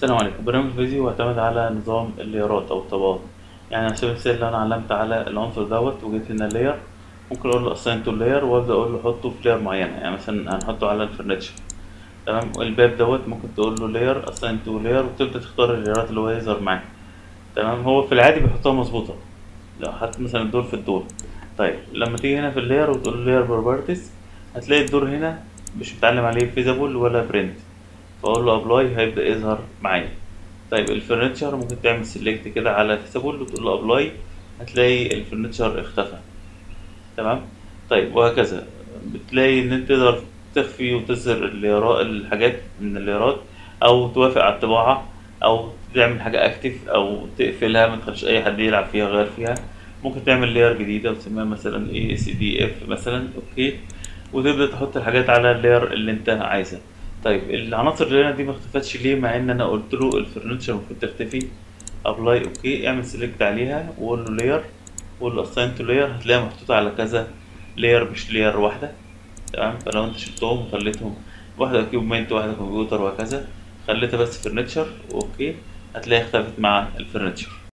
السلام عليكم برنامج الفيديو يعتمد على نظام الليرات او الطبقات يعني على سبيل المثال لو انا علمت على العنصر دوت وجيت هنا لاير ممكن اقول له assign to layer وابدا اقول له حطه في لاير معينه يعني مثلا هنحطه على الفرنتشر تمام والباب دوت ممكن تقول له layer assign to layer وتبدا تختار الليرات اللي هو يظهر معاك تمام هو في العادي بيحطها مظبوطه لو حط مثلا الدور في الدور طيب لما تيجي هنا في اللاير وتقول له layer properties هتلاقي الدور هنا مش متعلم عليه feasible ولا print فاقول له ابلاي هيبدا يظهر معايا طيب الفرنتشر ممكن تعمل سيلكت كده على فيسابل وتقول له ابلاي هتلاقي الفرنتشر اختفى تمام طيب وهكذا بتلاقي ان انت تقدر تخفي وتظهر الليرات الحاجات من الليرات او توافق على الطباعه او تعمل حاجه اكتف او تقفلها ما تخليش اي حد يلعب فيها غير فيها ممكن تعمل لاير جديده وتسميها مثلا اي سي دي اف مثلا اوكي وتبدا تحط الحاجات على اللاير اللي انت عايزها طيب العناصر اللي هنا دي ما اختفتش ليه مع ان انا قلت له الفرنتشر المفروض تختفي ابلاي اوكي اعمل سيلكت عليها وقول له لاير وقول له اساين تو لاير هتلاقيها محطوطه على كذا لاير مش لاير واحده تمام فلو انت شلتهم وخليتهم واحده كيوبمنت واحده كمبيوتر وهكذا خليتها بس فرنتشر اوكي هتلاقيها اختفت مع الفرنتشر